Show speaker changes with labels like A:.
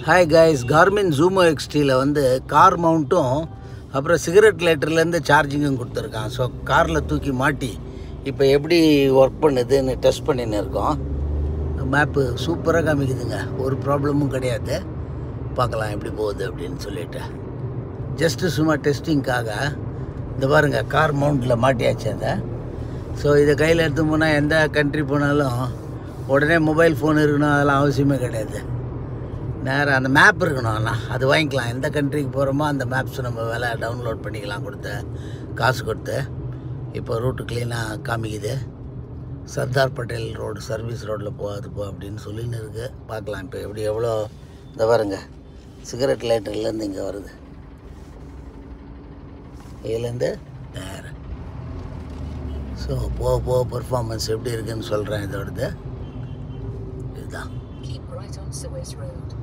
A: Hi guys Garmin Zumo எக்ஸ்டியில் வந்து car மவுண்ட்டும் அப்புறம் சிகரெட் லைட்டர்லேருந்து சார்ஜிங்கும் கொடுத்துருக்கான் ஸோ காரில் தூக்கி மாட்டி இப்போ எப்படி ஒர்க் பண்ணுதுன்னு டெஸ்ட் பண்ணின்னு இருக்கோம் மேப்பு சூப்பராக காமிக்குதுங்க ஒரு ப்ராப்ளமும் கிடையாது பார்க்கலாம் எப்படி போகுது அப்படின்னு சொல்லிட்டு ஜஸ்ட்டு சும்மா டெஸ்டிங்க்காக இந்த பாருங்க கார் மவுண்டில் மாட்டியாச்சு அதை ஸோ இதை கையில் எடுத்து போனால் எந்த கண்ட்ரி போனாலும் உடனே மொபைல் ஃபோன் இருக்கணும் அதெல்லாம் அவசியமே கிடையாது நேராக அந்த மேப் இருக்கணும் ஆனால் அது வாங்கிக்கலாம் எந்த கண்ட்ரிக்கு போகிறோமோ அந்த மேப்ஸ் நம்ம வேலை டவுன்லோட் பண்ணிக்கலாம் கொடுத்து காசு கொடுத்து இப்போ ரூட்டு க்ளீனாக காமிக்குது சர்தார் பட்டேல் ரோடு சர்வீஸ் ரோட்டில் போகாது போ அப்படின்னு சொல்லின்னு இருக்குது பார்க்கலாம் இப்போ எப்படி எவ்வளோ இந்த பாருங்க சிகரெட் லைட்டர்லேருந்து இங்கே வருது இதுலேருந்து நேரம் ஸோ போக போக பர்ஃபார்மன்ஸ் எப்படி இருக்குன்னு சொல்கிறேன் இதோடது இதுதான்
B: Keep right on Suez Road.